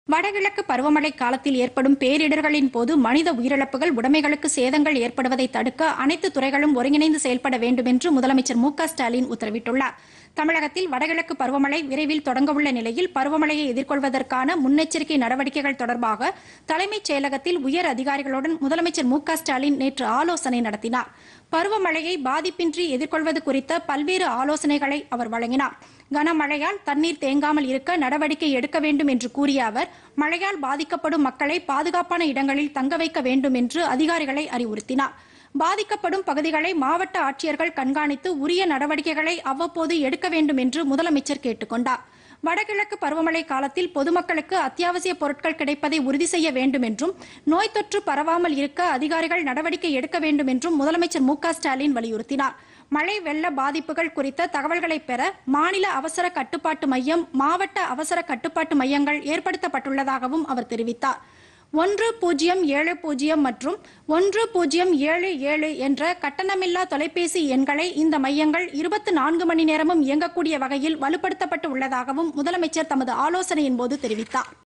வடகிழக்கு பருவமழை காலத்தில் ஏற்படும் பேரிடர்களின் போது மனித உயிரிழப்புகள் உடைமைகளுக்கு சேதங்கள் ஏற்படுவதை தடுக்க அனைத்து துறைகளும் ஒருங்கிணைந்து செயல்பட வேண்டும் என்று முதலமைச்சர் மு க ஸ்டாலின் உத்தரவிட்டுள்ளார் தமிழகத்தில் வடகிழக்கு பருவமழை விரைவில் தொடங்கவுள்ள நிலையில் பருவமழையை எதிர்கொள்வதற்கான முன்னெச்சரிக்கை நடவடிக்கைகள் தொடர்பாக தலைமைச் செயலகத்தில் உயர் அதிகாரிகளுடன் முதலமைச்சர் மு க ஸ்டாலின் நேற்று ஆலோசனை நடத்தினார் பருவமழையை பாதிப்பின்றி எதிர்கொள்வது குறித்த பல்வேறு ஆலோசனைகளை அவர் வழங்கினார் கனமழையால் தண்ணீர் தேங்காமல் இருக்க நடவடிக்கை எடுக்க வேண்டும் என்று கூறிய அவர் மழையால் பாதிக்கப்படும் மக்களை பாதுகாப்பான இடங்களில் தங்க வைக்க வேண்டும் என்று அதிகாரிகளை அறிவுறுத்தினார் பாதிக்கப்படும் பகுதிகளை மாவட்ட ஆட்சியர்கள் கண்காணித்து உரிய நடவடிக்கைகளை அவ்வப்போது எடுக்க வேண்டும் என்று முதலமைச்சர் கேட்டுக் கொண்டார் வடகிழக்கு பருவமழை காலத்தில் பொதுமக்களுக்கு அத்தியாவசிய பொருட்கள் கிடைப்பதை உறுதி செய்ய வேண்டும் என்றும் நோய் தொற்று பரவாமல் இருக்க அதிகாரிகள் நடவடிக்கை எடுக்க வேண்டும் என்றும் முதலமைச்சர் மு க ஸ்டாலின் வலியுறுத்தினார் மழை வெள்ள பாதிப்புகள் குறித்த தகவல்களை பெற மாநில அவசர கட்டுப்பாட்டு மையம் மாவட்ட அவசர கட்டுப்பாட்டு மையங்கள் ஏற்படுத்தப்பட்டுள்ளதாகவும் அவர் தெரிவித்தார் ஒன்று பூஜ்ஜியம் ஏழு பூஜ்ஜியம் மற்றும் ஒன்று பூஜ்ஜியம் ஏழு ஏழு என்ற கட்டணமில்லா தொலைபேசி எண்களை இந்த மையங்கள் இருபத்தி நான்கு மணி நேரமும் இயங்கக்கூடிய வகையில் வலுப்படுத்தப்பட்டு உள்ளதாகவும் முதலமைச்சர் தமது ஆலோசனையின் போது தெரிவித்தார்